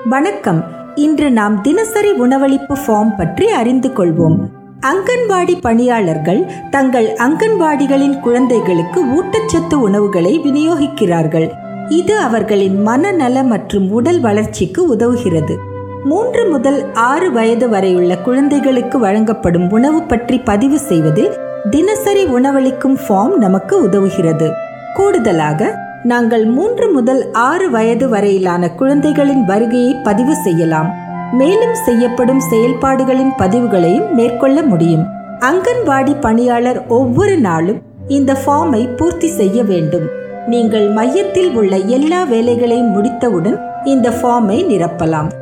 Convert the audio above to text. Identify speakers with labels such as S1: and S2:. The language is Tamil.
S1: வணக்கம் இன்று நாம் தினசரி உணவளிப்பு ஃபார்ம் பற்றி அறிந்து கொள்வோம் அங்கன்வாடி பணியாளர்கள் தங்கள் அங்கன்வாடிகளின் குழந்தைகளுக்கு ஊட்டச்சத்து உணவுகளை விநியோகிக்கிறார்கள் இது அவர்களின் மனநல மற்றும் உடல் வளர்ச்சிக்கு உதவுகிறது மூன்று முதல் ஆறு வயது வரையுள்ள குழந்தைகளுக்கு வழங்கப்படும் உணவு பற்றி பதிவு செய்வதில் தினசரி உணவளிக்கும் ஃபார்ம் நமக்கு உதவுகிறது கூடுதலாக நாங்கள் மூன்று முதல் ஆறு வயது வரையிலான குழந்தைகளின் வருகையை பதிவு செய்யலாம் மேலும் செய்யப்படும் செயல்பாடுகளின் பதிவுகளையும் மேற்கொள்ள முடியும் அங்கன்வாடி பணியாளர் ஒவ்வொரு நாளும் இந்த ஃபார்மை பூர்த்தி செய்ய வேண்டும் நீங்கள் மையத்தில் உள்ள எல்லா வேலைகளையும் முடித்தவுடன் இந்த ஃபார்மை நிரப்பலாம்